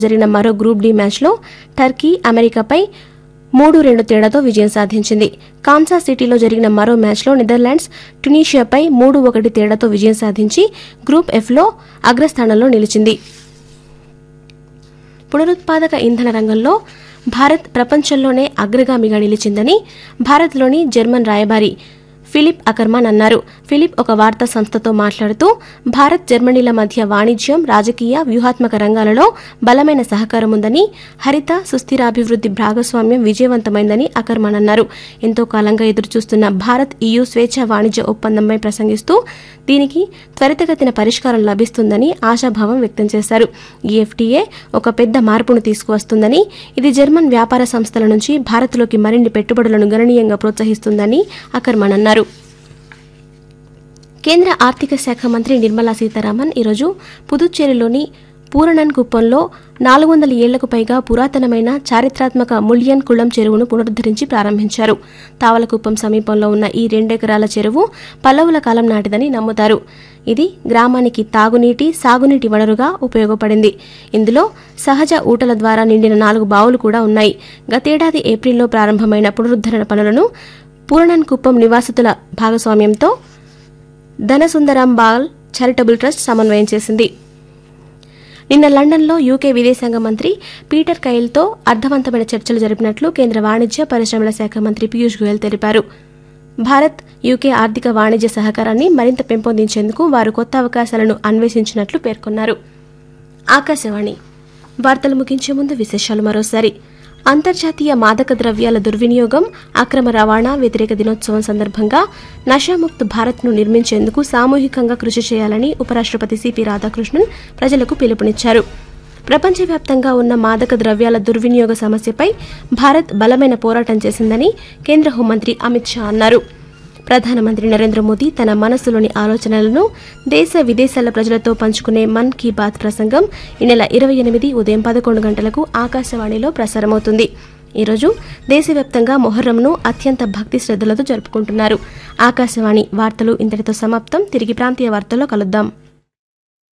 జరిగిన మరో group D మ్యాచ్లో టర్కీ అమెరికాపై మూడు రెండు తేడాతో విజయం సాధించింది కాన్సాస్ సిటీలో జరిగిన మరో మ్యాచ్లో నెదర్లాండ్స్ ట్యునీషియాపై మూడు ఒకటి తేడాతో విజయం సాధించి గ్రూప్ ఎఫ్లో అగ్రస్థానంలో నిలిచింది పునరుత్పాదక ఇంధన రంగంలో భారత్ ప్రపంచంలోనే అగ్రగామిగా నిలిచిందని భారత్లోని జర్మన్ రాయబారి ఫిలిప్ అకర్మాన్ అన్నారు ఫిలిప్ ఒక వార్తా సంస్థతో మాట్లాడుతూ భారత్ జర్మనీల మధ్య వాణిజ్యం రాజకీయ వ్యూహాత్మక రంగాలలో బలమైన సహకారం ఉందని హరిత సుస్థిరాభివృద్ధి భాగస్వామ్యం విజయవంతమైందని అకర్మాన్ అన్నారు ఎంతో కాలంగా ఎదురుచూస్తున్న భారత్ ఈయూ స్వేచ్ఛ వాణిజ్య ఒప్పందంపై ప్రసంగిస్తూ దీనికి త్వరితగతిన పరిష్కారం లభిస్తుందని ఆశాభావం వ్యక్తం చేశారు ఈ ఎఫ్టీఏ ఒక పెద్ద మార్పును తీసుకువస్తుందని ఇది జర్మన్ వ్యాపార సంస్థల నుంచి భారత్లోకి మరిన్ని పెట్టుబడులను గణనీయంగా ప్రోత్సహిస్తుందని అకర్మన్ అన్నారు కేంద్ర ఆర్థిక శాఖ మంత్రి నిర్మలా సీతారామన్ ఈరోజు పుదుచ్చేరిలోని పూరణన్ కుప్పంలో నాలుగు వందల ఏళ్లకు పైగా పురాతనమైన చారిత్రాత్మక ముల్యన్ కుళం చెరువును పునరుద్దరించి ప్రారంభించారు తావలకుప్పం సమీపంలో ఉన్న ఈ రెండెకరాల చెరువు పల్లవుల కాలం నాటిదని నమ్ముతారు ఇది గ్రామానికి తాగునీటి సాగునీటి వనరుగా ఉపయోగపడింది ఇందులో సహజ ఊటల ద్వారా నిండిన నాలుగు బావులు కూడా ఉన్నాయి గతేడాది ఏప్రిల్లో ప్రారంభమైన పునరుద్ధరణ పనులను పూరణన్ కుప్పం నివాసితుల భాగస్వామ్యంతో ధనసుందరం బాల్ చారిటబుల్ ట్రస్ట్ సమన్వయం చేసింది నిన్న లండన్లో యూకే విదేశాంగ మంత్రి పీటర్ కైల్తో అర్థవంతమైన చర్చలు జరిపినట్లు కేంద్ర వాణిజ్య పరిశ్రమల శాఖ మంత్రి పీయూష్ గోయల్ తెలిపారు భారత్ యూకే ఆర్థిక వాణిజ్య సహకారాన్ని మరింత పెంపొందించేందుకు వారు కొత్త అవకాశాలను అన్వేషించినట్లు పేర్కొన్నారు ఆకాశవాణి వార్తలు ముగించే ముందు విశేషాలు మరోసారి అంతర్జాతీయ మాదక ద్రవ్యాల దుర్వినియోగం అక్రమ రవాణా వ్యతిరేక దినోత్సవం సందర్భంగా నషాముక్త్ భారత్ను నిర్మించేందుకు సామూహికంగా కృషి చేయాలని ఉపరాష్ట్రపతి సిపి రాధాకృష్ణన్ ప్రజలకు పిలుపునిచ్చారు ప్రపంచవ్యాప్తంగా ఉన్న మాదక ద్రవ్యాల దుర్వినియోగ సమస్యపై భారత్ బలమైన పోరాటం చేసిందని కేంద్ర హోంమంత్రి అమిత్ షా అన్నారు ప్రధానమంత్రి నరేంద్ర మోదీ తన మనస్సులోని ఆలోచనలను దేశ విదేశాల ప్రజలతో పంచుకునే మన్ కీ బాత్ ప్రసంగం ఈ నెల ఇరవై ఎనిమిది ఉదయం పదకొండు గంటలకు ఆకాశవాణిలో ప్రసారమవుతుంది ఈరోజు దేశవ్యాప్తంగా మొహర్రంను అత్యంత భక్తి శ్రద్ధలతో జరుపుకుంటున్నారు ఆకాశవాణి వార్తలు ఇంతటితో సమాప్తం తిరిగి ప్రాంతీయ వార్తల్లో కలుద్దాం